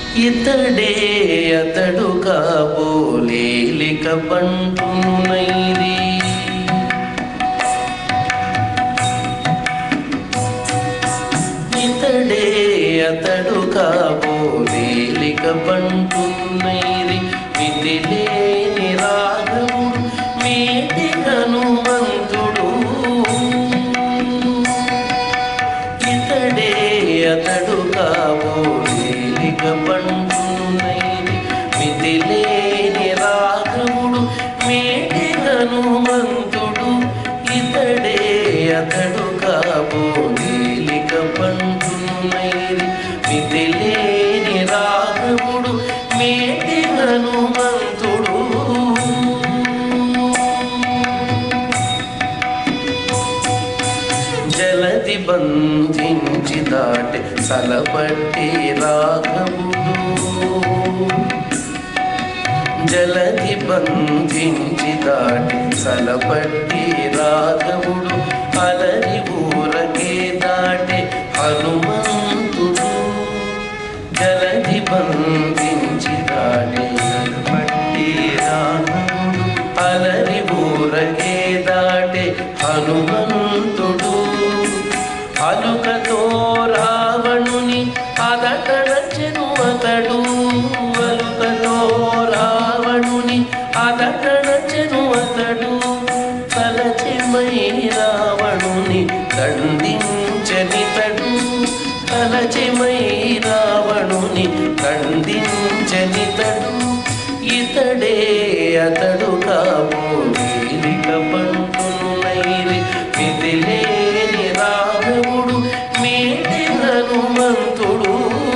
ఇతడే అతడు కాబోలేలిక పంటున్నైది ఇతడే అతడు కాబోలేలిక పంటున్నైది మితిలేని రాఘవుడు మేటి హనుమంతుడు ఇతడే అతడు కాబోలేలిక పంటున్నైది మితిలేని రాఘవుడు మేటి హనుమంతుడు ఇతడే అతడు కాబోలేలిక పంటున్నైది మితిలేని రాఘవుడు మేటి హనుమంతుడు జలది బంధించి దాటి సలపట్టి రాఘవుడు జలది బంధించి దాటి సలపట్టి రాఘవుడు అలరి ఊరకే దాటి హనుమంతుడు జలది బంధించి దాటి సలపట్టి రాఘవుడు అలరి ఊరకే దాటి హనుమంతుడు అలుకతో రావణుని అదటడచెను అతడు అలుకతో రావణుని అదటడచెను అతడు తలచిమై రావణుని దండించనితడు తలచిమై రావణుని దండించనితడు ఇతడే అతడు కాబోలిక పంటున్నైరి మిదిలేని రాఘవుడు మేటి హనుమంతుడు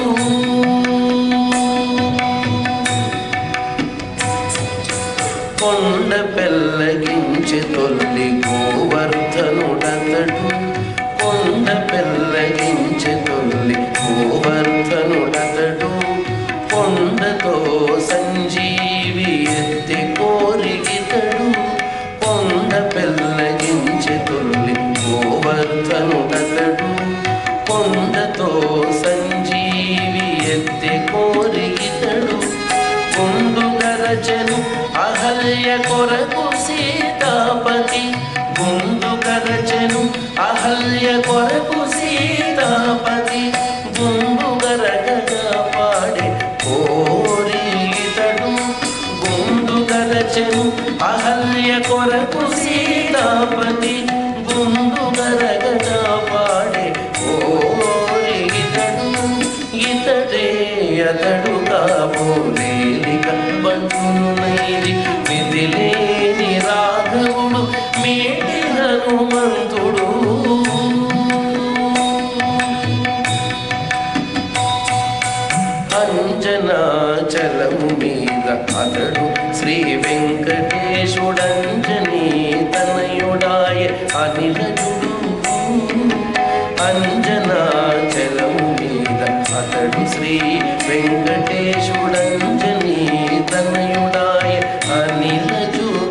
కొండ పెల్లగించి తొల్లి గోవర్ధనుడతడు కొండ పెల్లగించి తొల్లి గోవర్ధనుడతడు కొండతో సంజీవి ఎత్తి కోరిగితడు కొండ పెల్లగించి తొల్లి గోవర్ధనుడతడు కొండతో సంజీవి ఎత్తి కోరిగితడు గుండు గరచను అహల్య కొరకు సీతాపతి గుండు గరచను అహల్య కొరకు సీతాపతి గుండు గరగగా పాడే కోరితడు గుండు గరచను అహల్య కొరకు సీతాపతి గుండు గరగగా పాడే కోరితడు ఇతడే అతడు కాబోలేలిక బంటునైది మిదిలేని రాఘవుడు మేటి హనుమంతుడు అంజనాచలము మీద అతడు శ్రీ వెంకటేశుడంజనీ తనయుడాయ అనిలజుడు అంజనాచలము మీద అతడు శ్రీ వెంకటేశుడంజనీ తనయుడాయ అనిలజుడు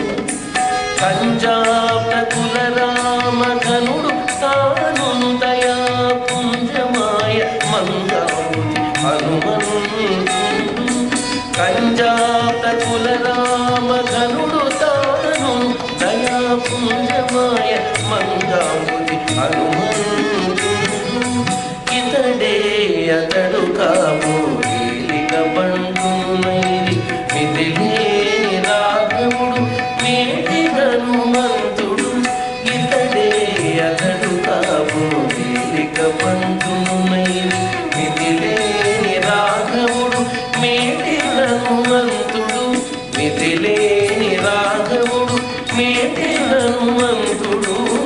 కంజాప్త కుల రామ ఘనుడు తాను దయా పుంజమాయ మంగావుది హనుమంతుడు కంజాప్త కుల రామ ఘనుడు తాను దయా పుంజమాయ మంగావుది హనుమంతుడు ఇతడే అతడు కాబోలిక పండునైరి మిదిలేని రాఘవుడు మేటి హనుమంతుడు ఇతడే అతడు కాబోలిక పండునైరి మిదిలేని రాఘవుడు మేటి హనుమంతుడు మిదిలేని రాఘవుడు మేటి హనుమంతుడు